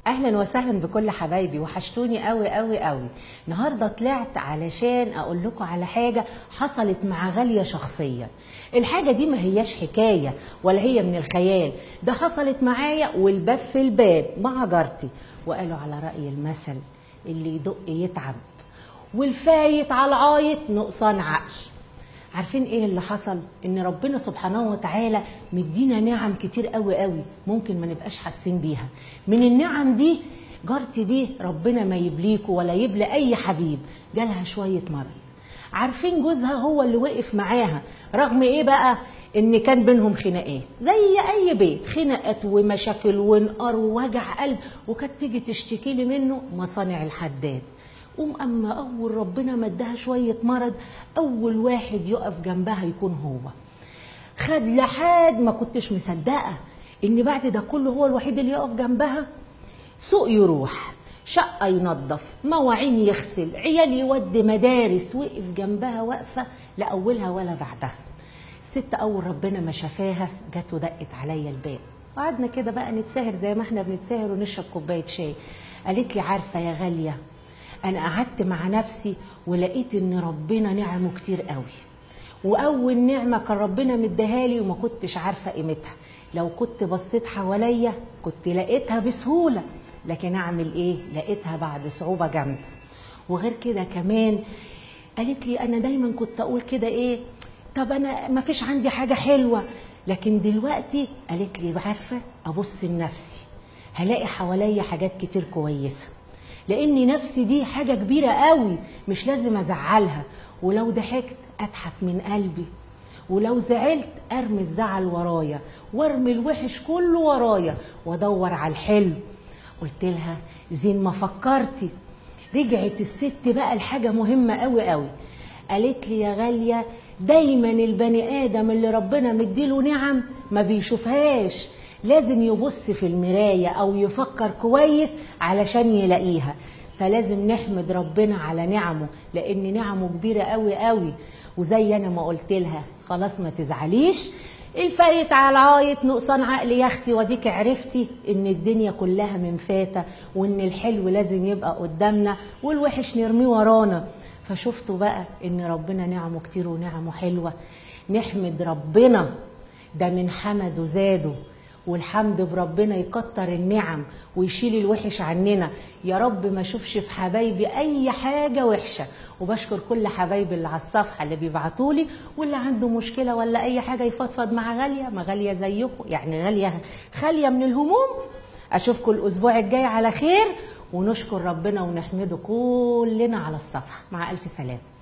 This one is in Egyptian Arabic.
اهلا وسهلا بكل حبايبي وحشتوني قوي قوي قوي النهارده طلعت علشان اقول لكم على حاجه حصلت مع غاليه شخصيا الحاجه دي ما هياش حكايه ولا هي من الخيال ده حصلت معايا والباب في الباب مع جارتي وقالوا على راي المثل اللي يدق يتعب والفايت على العايط نقصان عقل عارفين ايه اللي حصل ان ربنا سبحانه وتعالى مدينا نعم كتير قوي قوي ممكن ما نبقاش حاسين بيها من النعم دي جارتي دي ربنا ما يبليكوا ولا يبلي اي حبيب جالها شويه مرض عارفين جوزها هو اللي وقف معاها رغم ايه بقى ان كان بينهم خناقات زي اي بيت خناقات ومشاكل ونقر ووجع قلب وكانت تيجي تشتكي لي منه مصانع الحداد قوم اما اول ربنا مدها شويه مرض اول واحد يقف جنبها يكون هو خد لحد ما كنتش مصدقه ان بعد ده كله هو الوحيد اللي يقف جنبها سوق يروح شقه ينظف مواعين يغسل عيال يودي مدارس وقف جنبها واقفه لا اولها ولا بعدها الست اول ربنا ما شافاها جت ودقت عليا الباب قعدنا كده بقى نتساهر زي ما احنا بنتساهر ونشرب كوبايه شاي قالت لي عارفه يا غاليه انا قعدت مع نفسي ولقيت ان ربنا نعمه كتير قوي واول نعمه كان ربنا مديها لي وما كنتش عارفه قيمتها لو كنت بصيت حواليا كنت لقيتها بسهوله لكن اعمل ايه لقيتها بعد صعوبه جامده وغير كده كمان قالت لي انا دايما كنت اقول كده ايه طب انا ما فيش عندي حاجه حلوه لكن دلوقتي قالت لي عارفه ابص لنفسي هلاقي حواليا حاجات كتير كويسه لان نفسي دي حاجه كبيره قوي مش لازم ازعلها ولو ضحكت اضحك من قلبي ولو زعلت ارمي الزعل ورايا وارمي الوحش كله ورايا وادور على الحلو قلت لها زين ما فكرتي رجعت الست بقى لحاجه مهمه قوي قوي قالت لي يا غاليه دايما البني ادم اللي ربنا مديله نعم ما بيشوفهاش لازم يبص في المراية أو يفكر كويس علشان يلاقيها فلازم نحمد ربنا على نعمه لأن نعمه كبيرة قوي قوي وزي أنا ما قلت لها خلاص ما تزعليش الفايت على العايط نقصان عقل يا اختي وديك عرفتي ان الدنيا كلها من فاتة وان الحلو لازم يبقى قدامنا والوحش نرميه ورانا فشفتوا بقى ان ربنا نعمه كتير ونعمه حلوة نحمد ربنا ده من حمد وزاده والحمد بربنا يكتر النعم ويشيل الوحش عننا يا رب ما اشوفش في حبايبي اي حاجه وحشه وبشكر كل حبايبي اللي على الصفحه اللي بيبعتوا لي واللي عنده مشكله ولا اي حاجه يفضفض مع غاليه ما غاليه زيكم يعني غاليه خاليه من الهموم اشوفكم الاسبوع الجاي على خير ونشكر ربنا ونحمده كلنا على الصفحه مع الف سلامه